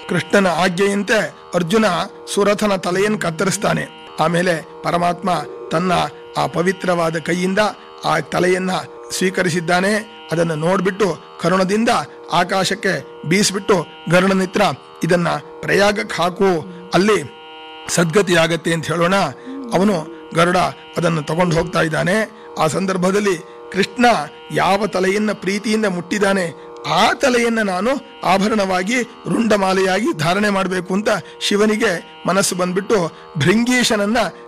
ಕೃಷ್ಣನ ಆಜ್ಞೆಯಂತೆ ಅರ್ಜುನ ಸುರಥನ ತಲೆಯನ್ನು ಕತ್ತರಿಸ್ತಾನೆ ಆಮೇಲೆ ಪರಮಾತ್ಮ ತನ್ನ ಆ ಪವಿತ್ರವಾದ ಕೈಯಿಂದ ಆ ತಲೆಯನ್ನ ಸ್ವೀಕರಿಸಿದ್ದಾನೆ ಅದನ್ನು ನೋಡ್ಬಿಟ್ಟು ಕರುಣದಿಂದ ಆಕಾಶಕ್ಕೆ ಬೀಸ್ಬಿಟ್ಟು ಗರುಡನಿತ್ರ ಇದನ್ನ ಪ್ರಯಾಗಕ್ಕೆ ಹಾಕು ಅಲ್ಲಿ ಸದ್ಗತಿ ಆಗತ್ತೆ ಅಂತ ಹೇಳೋಣ ಅವನು ಗರುಡ ಅದನ್ನು ತಗೊಂಡು ಹೋಗ್ತಾ ಇದ್ದಾನೆ ಆ ಸಂದರ್ಭದಲ್ಲಿ ಕೃಷ್ಣ ಯಾವ ತಲೆಯನ್ನ ಪ್ರೀತಿಯಿಂದ ಮುಟ್ಟಿದ್ದಾನೆ ಆ ತಲೆಯನ್ನ ನಾನು ಆಭರಣವಾಗಿ ರುಂಡಮಾಲೆಯಾಗಿ ಧಾರಣೆ ಮಾಡಬೇಕು ಅಂತ ಶಿವನಿಗೆ ಮನಸ್ಸು ಬಂದ್ಬಿಟ್ಟು ಭೃಂಗೀಶನನ್ನ